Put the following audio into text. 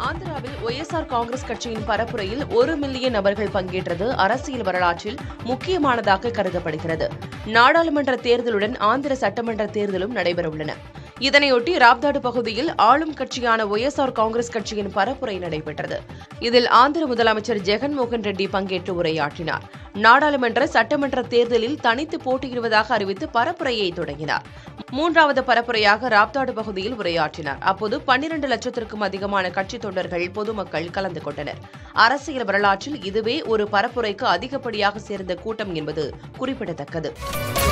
ஆந்திராவில் ஒய்எஸ்ஆர் காங்கிரஸ் கட்சியின் பரப்புரையில் ஒரு மில்லியன் நபர்கள் பங்கேற்றது அரசியல் வரலாற்றில் முக்கியமானதாக கருதப்படுகிறது நாடாளுமன்ற தேர்தலுடன் ஆந்திர சட்டமன்ற தேர்தலும் நடைபெறவுள்ளன இதனையொட்டி ராப்தாடு பகுதியில் ஆளும் கட்சியான ஒய்எஸ்ஆர் காங்கிரஸ் கட்சியின் பரப்புரை நடைபெற்றது இதில் ஆந்திர முதலமைச்சர் ஜெகன்மோகன் ரெட்டி பங்கேற்று உரையாற்றினார் நாடாளுமன்ற சட்டமன்ற தேர்தலில் தனித்து போட்டியிடுவதாக அறிவித்து பரப்புரையை தொடங்கினார் மூன்றாவது பரப்புரையாக ராப்தாடு பகுதியில் உரையாற்றினார் அப்போது பன்னிரண்டு லட்சத்திற்கும் அதிகமான கட்சி தொண்டர்கள் பொதுமக்கள் கலந்து கொண்டனர் அரசியல் வரலாற்றில் இதுவே ஒரு பரப்புரைக்கு அதிகப்படியாக சேர்ந்த கூட்டம் என்பது குறிப்பிடத்தக்கது